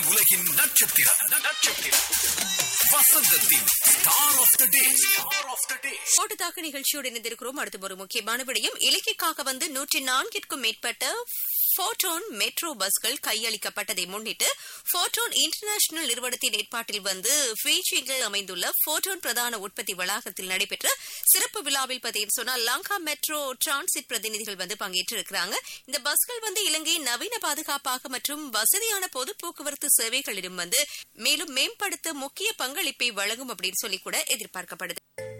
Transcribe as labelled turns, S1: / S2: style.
S1: உலகின் நட்சத்திரம் நட்சத்திரம் வசந்தத்தின் star of the day star of the day
S2: ஓட்டுத்தாக்கு நிகழ்ச்சியோடு இணைந்திருக்கிறோம் அடுத்து ஒரு முக்கியமான விடயம் இலக்கைக்காக வந்து நூற்றி நான்கிற்கும் மேற்பட்ட போட்டோன் மெட்ரோ பஸ்கள் கையளிக்கப்பட்டதை முன்னிட்டு போட்டோன் இன்டர்நேஷனல் நிறுவனத்தின் ஏற்பாட்டில் வந்து பீஜிங்கில் அமைந்துள்ள போட்டோன் பிரதான உற்பத்தி வளாகத்தில் நடைபெற்ற சிறப்பு விழாவில் பார்த்தீங்கன்னு சொன்னா லங்கா மெட்ரோ டிரான்சிட் பிரதிநிதிகள் வந்து பங்கேற்றிருக்கிறாங்க இந்த பஸ்கள் வந்து இலங்கையின் நவீன பாதுகாப்பாக மற்றும் வசதியான பொது போக்குவரத்து சேவைகளிலும் வந்து மேலும் மேம்படுத்த முக்கிய பங்களிப்பை வழங்கும் அப்படின்னு சொல்லி கூட எதிர்பார்க்கப்படுது